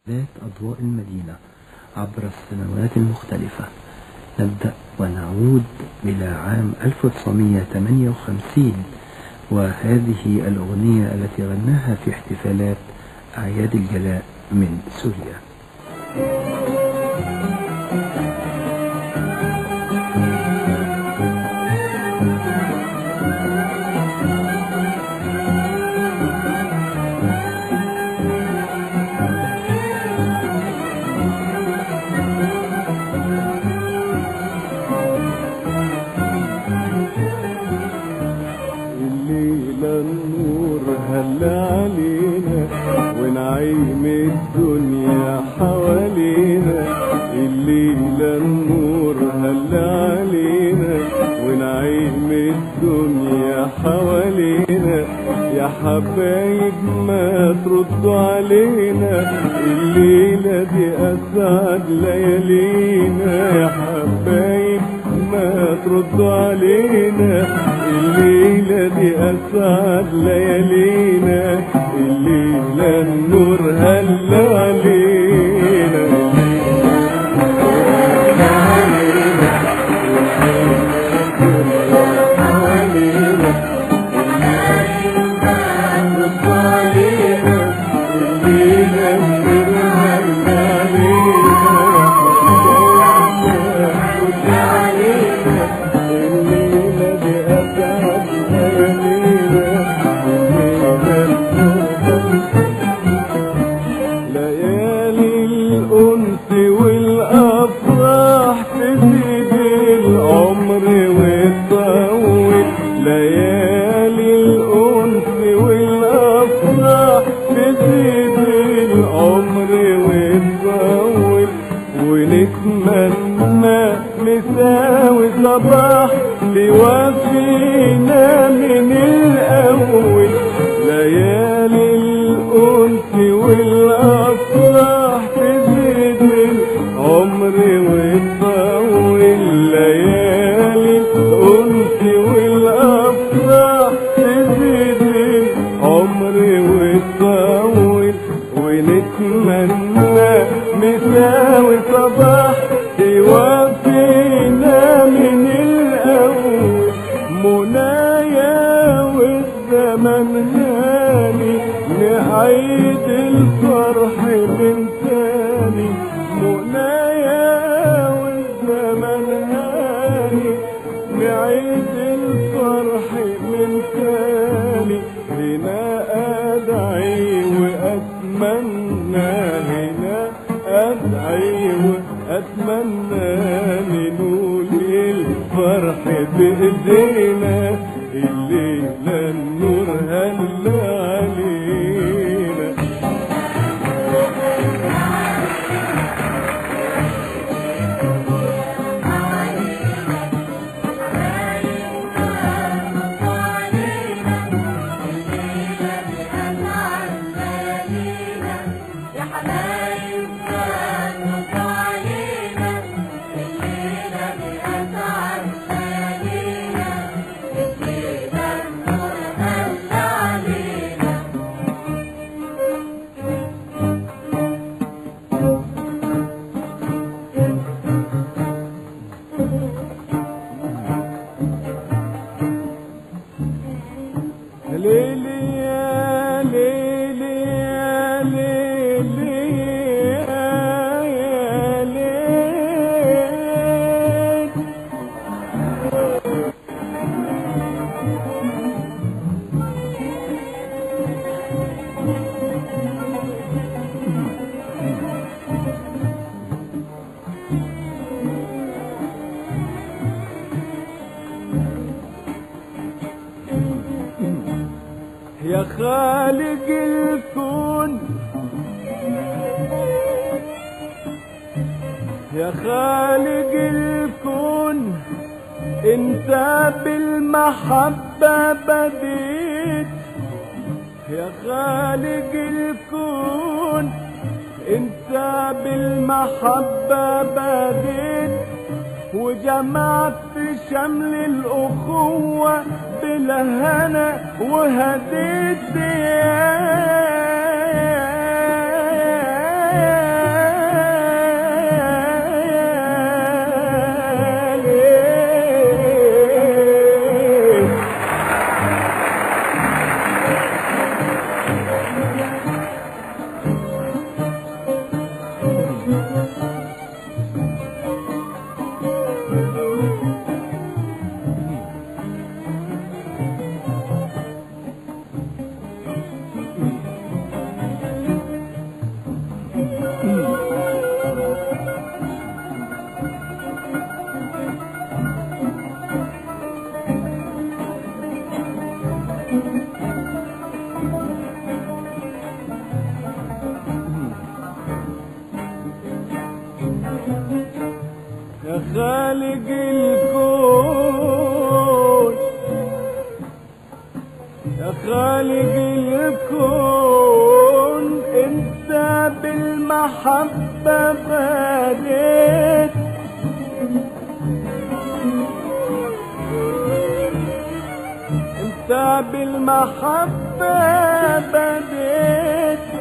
ذات أضواء المدينة عبر السنوات المختلفة نبدأ ونعود إلى عام 1958 وهذه الأغنية التي غناها في احتفالات أعياد الجلاء من سوريا الليلة النور هل علينا ونعيم الدنيا حوالينا الليلة النور هل علينا ونعيم الدنيا حوالينا يا حبايب ما تردوا علينا الليلة دي أسعد ليالينا يا حبايب ما تردوا علينا الليلة دي أسعد ليالينا الليلة النور هل علينا ليالي الأنس والأفراح تزيد العمر وتطول ليالي الأنس والأفراح تزيد العمر وتطول ونتمنى نساوي صباح لوفينا من الأول ليالي الأنس والأفراح تزيد العمر وتطول ليالي الأنس والأفراح تزيد العمر وتطول ونتمنى نساوي صباح يوفينا من الأول منايا والزمن هاني نعيد الفرح من تاني منايا والزمن هاني نعيد الفرح من تاني هنا أدعي وأتمنى هنا أدعي وأتمنى ننول الفرح بإيدينا الليلة النور هل علينا يا حبايب كانوا علينا الليلة بأسعد ليالينا الليلة النور هل علينا ليلي يا ليلي يا ليلي يا ليل يا خالق الكون يا خالق الكون انت بالمحبة بديت يا خالق الكون انت بالمحبة بديت وجمعت شمل الأخوة بالهنا وهديت يا يا خالق الكون انت بالمحبة بديت انت بالمحبة بديت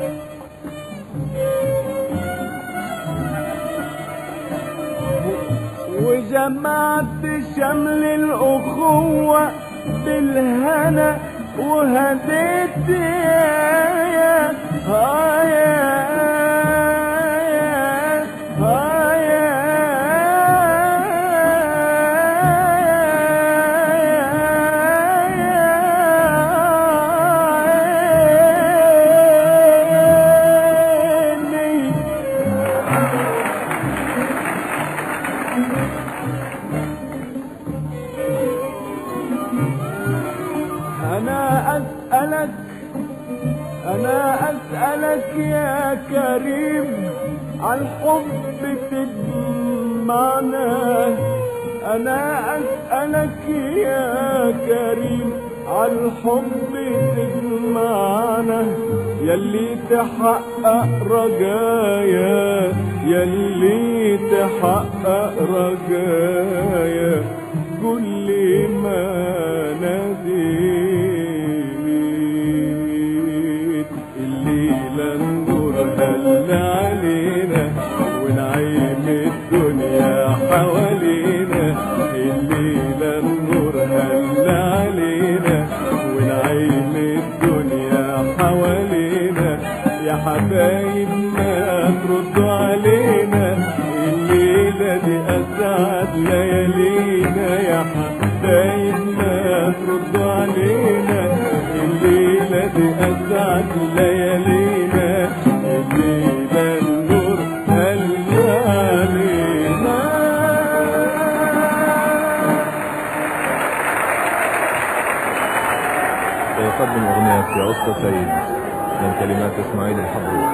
وجمعت شمل الأخوة بالهنا وهديت يا يا آه يا آه يا أنا أسألك أنا أسألك يا كريم عن حب تجمعنا أنا أسألك يا كريم عن حب تجمعنا يلي تحقق رجايا يلي تحقق رجايا كل ما ناديت الليلة النور هل علينا ونعيم الدنيا حوالينا الليلة النور هل علينا ونعيم الدنيا حوالينا يا حبايبنا تردوا علينا الليلة دي أسعد ليالينا يا حبايبنا تردوا علينا الليلة دي أسعد ليالينا الليلة النور هل علينا سيقدم أغنية في عسكر سيد من كلمات إسماعيل الحبروك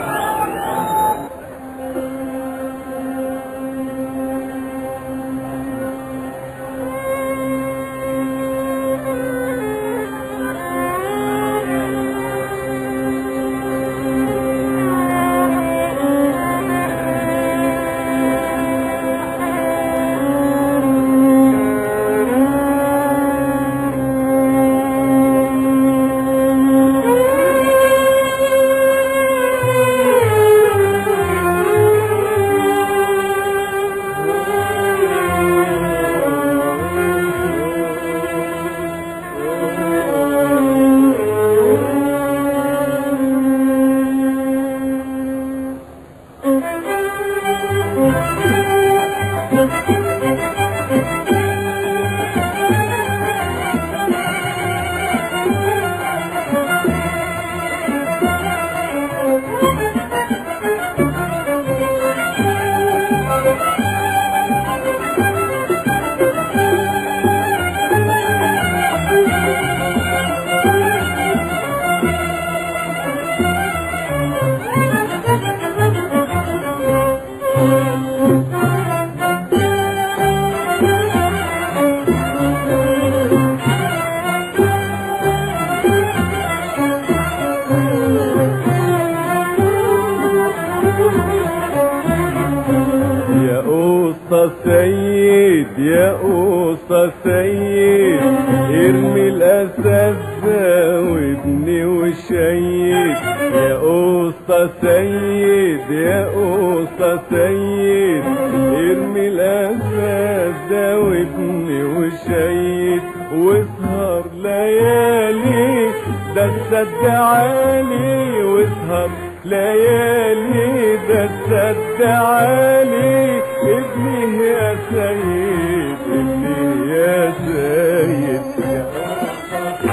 يا قوصة سيد يا قوصة سيد ارمي الأسد ده وابني وشيد يا قوصة سيد يا قوصة سيد ارمي الأسد ده وابني وشيد واسهر ليالي ده السد عالي واسهر ليالي ده السد عالي ابني يا سيد ابني يا سيد يا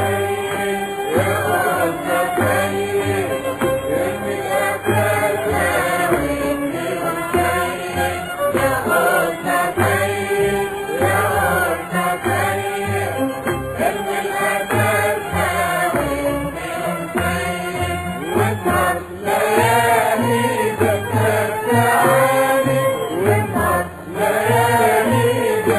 ليالي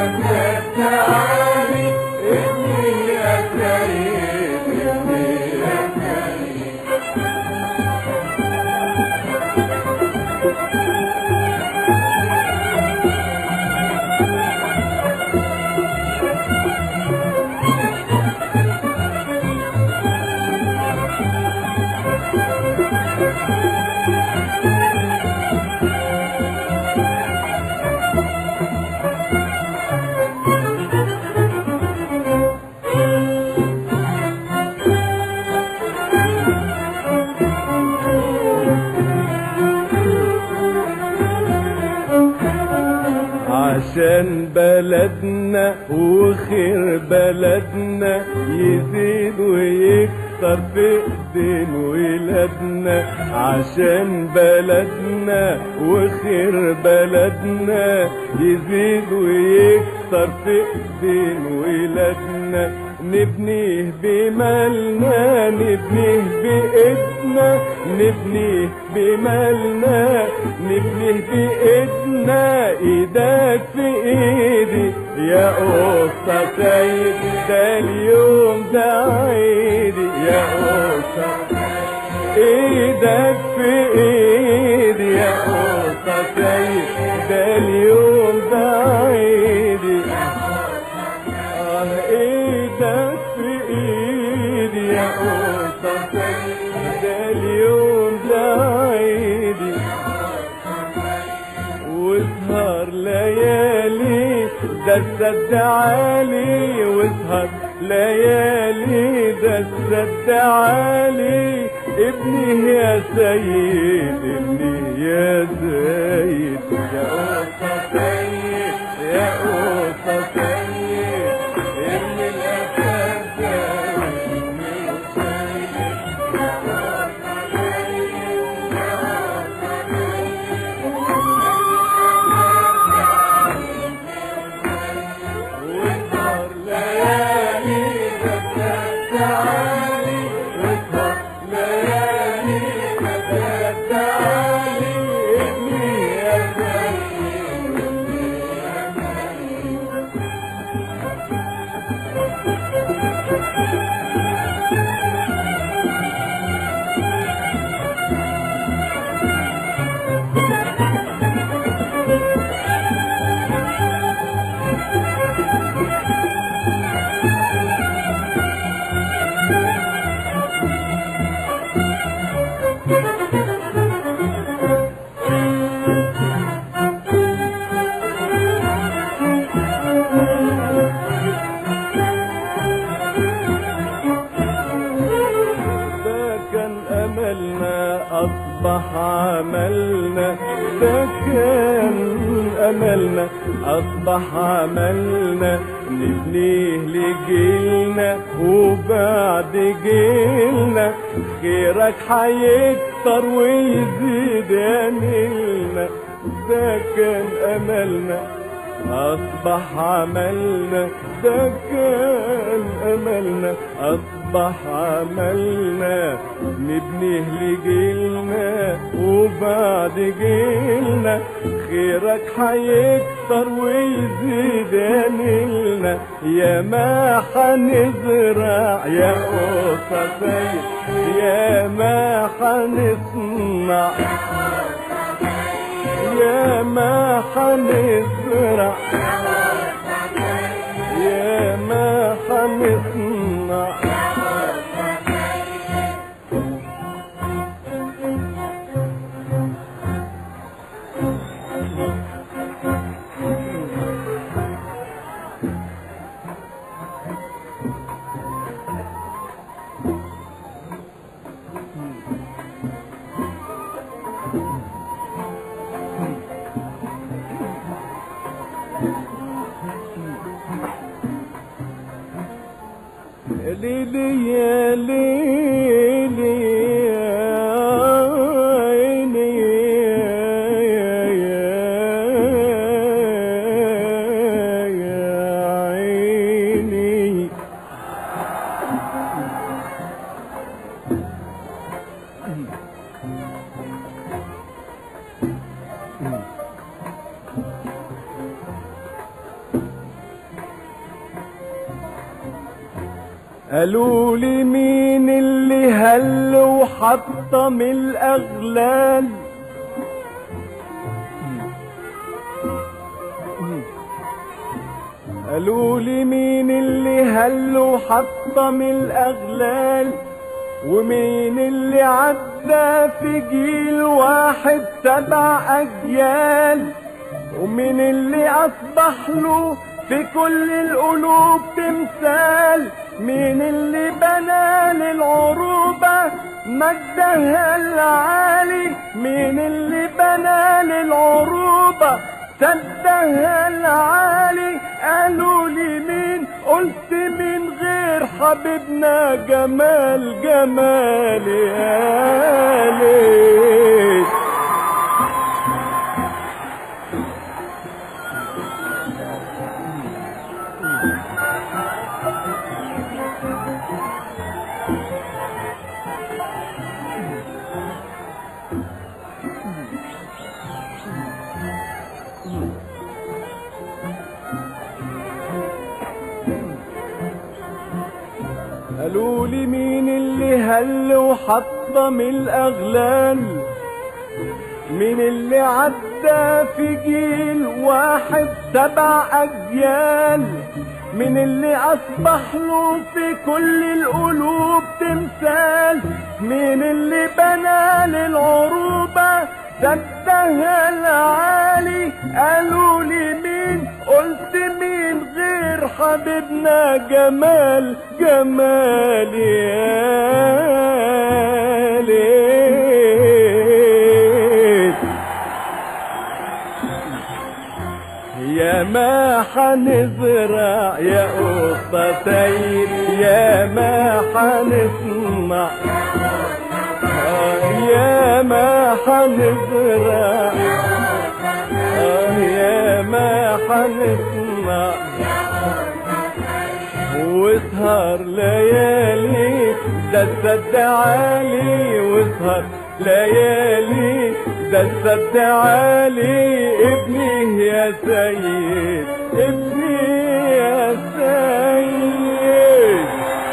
بلدنا وخير بلدنا يزيد ويكتر في ايدين ولادنا عشان بلدنا وخير بلدنا يزيد ويكتر في ايدين ولادنا نبنيه بمالنا نبنيه بإيدنا نبنيه بمالنا نبنيه بإيدنا إيدك في إيدي يا قصة سيد ده اليوم ده عيدي يا قصة ايدك في ايدي يا قصة سيد ده اليوم ده عيدي آه ايدك في ايدي يا قصة سيد ده اليوم ده عيدي واسهر ليالي ده السد عالي واسهر ليالي ده السد عالي ابني يا سيد ابني يا زيد يا قصة سيد يا قصة سيد ابني الأسد ابني سيد واسهر ليالي بسات عالي واسهر ليالي بسات عالي ابني يا ده كان املنا اصبح عملنا ده كان املنا اصبح عملنا نبنيه لجيلنا وبعد جيلنا خيرك هيكتر ويزيد يا نيلنا ده كان املنا أصبح عملنا ده كان أملنا أصبح عملنا نبنيه لجيلنا وبعد جيلنا خيرك هيكتر ويزيد يا نيلنا يا ما حنزرع يا قصة سيد يا ما حنصنع يا ما حنزرع يا ما حنصنع ليلي يا ليلي يا عيني يا يا عيني قالوا لي مين اللي هل وحطم الاغلال قالوا لي مين اللي هل وحطم الاغلال ومين اللي عدى في جيل واحد سبع اجيال ومين اللي اصبح له في كل القلوب تمثال مين اللي بنى للعروبة مجدها العالي مين اللي بنى للعروبة سدها العالي قالوا لي مين قلت من غير حبيبنا جمال جمال يا ليل قالوا لي مين اللي هل وحطم الاغلال مين اللي عدى في جيل واحد سبع اجيال مين اللي اصبح له في كل القلوب تمثال مين اللي بنى للعروبة سدها العالي قالوا لي مين قلت مين غير حبيبنا جمال جمال يا ليل يا ما حنزرع يا قطتين يا ما حنصنع آه، يا ما حنزرع آه، يا ما حنصنع واسهر ليالي ده السد عالي واسهر ليالي ده السد عالي ابني يا سيد ابني يا سيد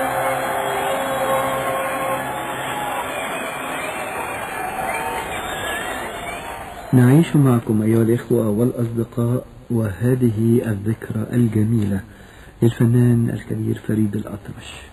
نعيش معكم أيها الإخوة والأصدقاء وهذه الذكرى الجميلة للفنان الكبير فريد الأطرش